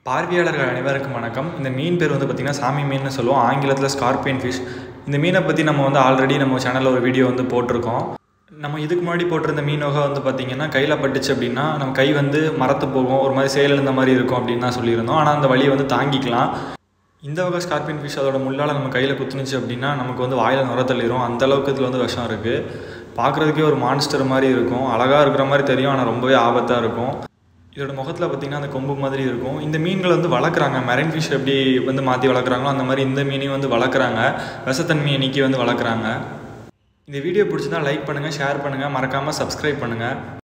பார்வையாளர்கள் அனைவருக்கும் வணக்கம் இந்த மீன் பேர் வந்து பார்த்திங்கன்னா சாமி மீன்னு சொல்லுவோம் ஆங்கிலத்தில் ஸ்கார்பியன் ஃபிஷ் இந்த மீனை பற்றி நம்ம வந்து ஆல்ரெடி நம்ம சேனலில் ஒரு வீடியோ வந்து போட்டிருக்கோம் நம்ம இதுக்கு முன்னாடி போட்டிருந்த மீன் வகை வந்து பார்த்திங்கன்னா கையில் பட்டுச்சு அப்படின்னா நம்ம கை வந்து மரத்து போகும் ஒரு மாதிரி செயல் இந்த மாதிரி இருக்கும் அப்படின்னு தான் சொல்லியிருந்தோம் ஆனால் அந்த வலியை வந்து தாங்கிக்கலாம் இந்த வகை ஸ்கார்பியன் ஃபிஷ் அதோட முள்ளால் நம்ம கையில் குத்துனுச்சு அப்படின்னா நமக்கு வந்து வாயில் நுர தள்ளிடும் அந்த அளவுக்கு இதில் வந்து விஷம் இருக்குது பார்க்குறதுக்கே ஒரு மான்ஸ்டர் மாதிரி இருக்கும் அழகாக இருக்கிற மாதிரி தெரியும் ஆனால் ரொம்பவே ஆபத்தாக இருக்கும் இதோட முகத்தில் பார்த்திங்கன்னா அந்த கொம்பு மாதிரி இருக்கும் இந்த மீன்கள் வந்து வளர்க்குறாங்க மெரைன் ஃபிஷ் எப்படி வந்து மாற்றி வளர்க்குறாங்களோ அந்த மாதிரி இந்த மீனையும் வந்து வளர்க்குறாங்க விஷத்தன்மையை நீக்கி வந்து வளர்க்குறாங்க இந்த வீடியோ பிடிச்சிருந்தா லைக் பண்ணுங்கள் ஷேர் பண்ணுங்கள் மறக்காமல் சப்ஸ்கிரைப் பண்ணுங்கள்